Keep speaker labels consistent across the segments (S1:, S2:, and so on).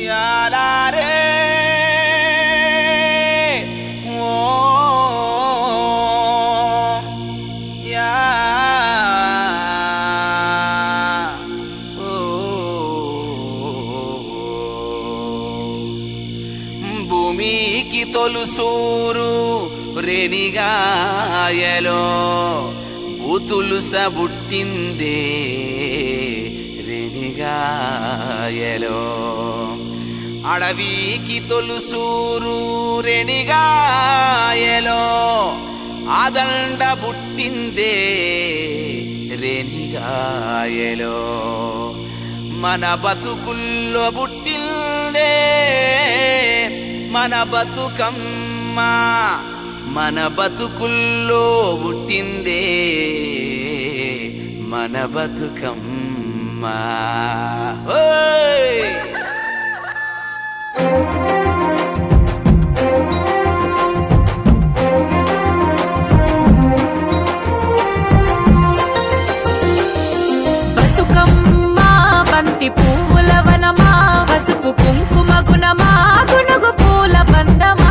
S1: యాలారే ఓ yeah ఓ భూమికి తొలుసూరు రేణిగాయలో బూతులుస బుట్టిందే రేణిగాయలో అడవికి తొలుసూరు రేణిగాయలో ఆదండ బుట్టిందే రేణిగాయలో మన బతుకుల్లో బుట్టిందే మన బతుకమ్మ మన బతుకుల్లో పుట్టిందే మన బతుకమ్మ ఓయ్!
S2: బతుకమ్మా బంతి పువ్వుల వనమా పసుపు కుంకుమ గుణమా గునుగు పూల బందమా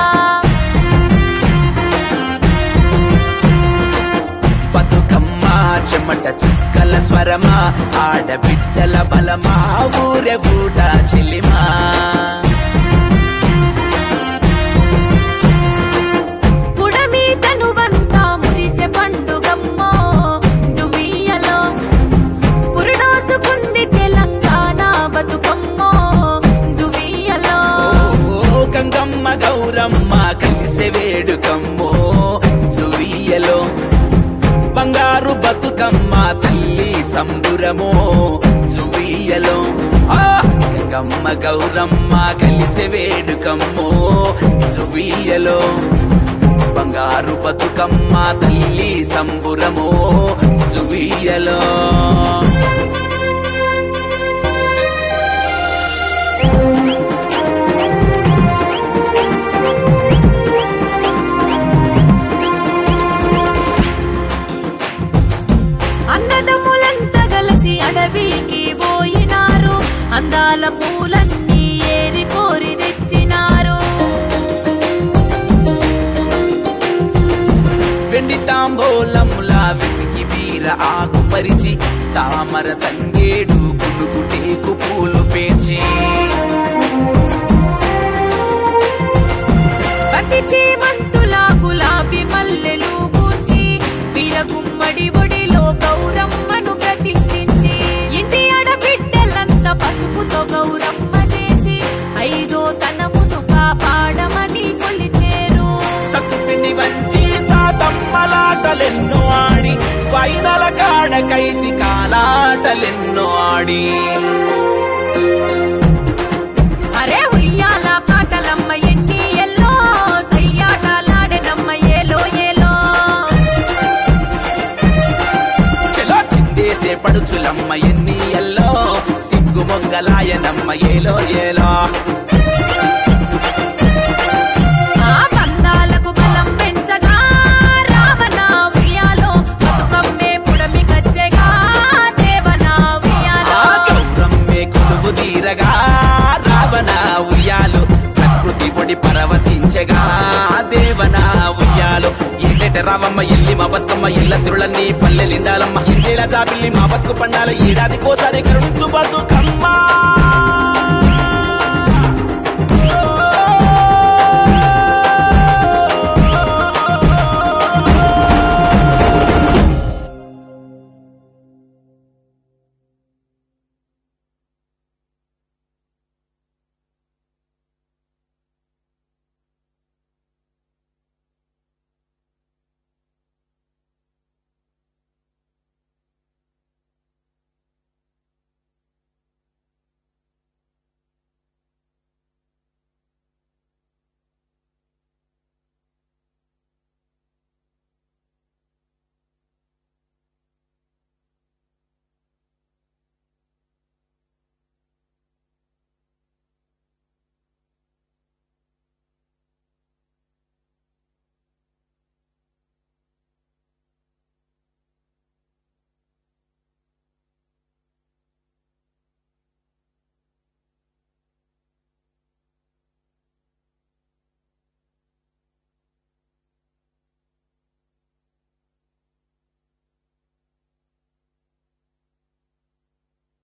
S1: బతుకమ్మ చెమట చుక్కల స్వరమా ఆడబిడ్డల బలమా ఊరె ఊట చెల్లిమా
S2: పుడమి తనువంతా మురిసె పండుగమ్మో జువియలో పురుడోసుకుంది తెలంగాణ బతుకమ్మో జువియలో
S1: ఓ గంగమ్మ గౌరమ్మ కలిసే వేడుకమ్మో జువియలో బంగారు బతుకమ్మ తల్లి సంబురమో జువియలో ఆ! గంగమ్మ గౌరమ్మ కలిసే వేడుకమ్మో జువియలో బంగారు బతుకమ్మ తల్లి సంబురమో జువియలో
S2: అన్నదమ్ములంతా కలిసి అడవికి పోయినారు అందాల పూలన్నీ ఏరి కోరి తెచ్చినారు
S1: వెండి తాంబూలములా వెతికి వీర ఆకు పరిచి తామర తంగేడు గునుగు టేకు పూలు పేర్చి
S2: పతి చేమంతుల గులాబీ మల్లెలు కూర్చి వీర గుమ్మడి ఒడిలో గౌరమ్మను ప్రతిష్ఠించి ఇంటి ఆడబిడ్డలంతా పసుపుతో గౌరమ్మ చేసి ఐదో తనమును కాపాడమని కొలిచేరు
S1: సత్తుపిండి వంచి తాతమ్మలాటలెన్నో ఆడి వైనల కాడ కైతి కాలాటలెన్నో ఆడి
S2: అరే ఉయ్యాల పాటలమ్మ ఎన్ని ఎల్లో సయ్యాటలాడెనమ్మ ఏలో ఏలో
S1: చెలో చిందేసే పడుచులమ్మ ఎన్ని ఎల్లో సిగ్గు మొగ్గలాయనమ్మ ఏలో ఏలో
S2: ఆ పందాలకు బలం పెంచగా రావణ ఉయ్యాలో బతుకమ్మే పుడమి గజ్జెగా దేవన ఉయ్యాలో
S1: ఆ గౌరమ్మే కొలువు తీరగా రావణ ఉయ్యాలు ప్రకృతి పొడి పరవశించగా దేవన ఉయ్యాలు ఏటేట రావమ్మ ఎల్లి మా బతుకమ్మ ఎల్ల సిరులన్నీ పల్లెలిండాలమ్మ ఇంటేలా జాబిల్లి మా బతుకు పండాల ఏడాదికోసారి కరుణించు బతుకమ్మ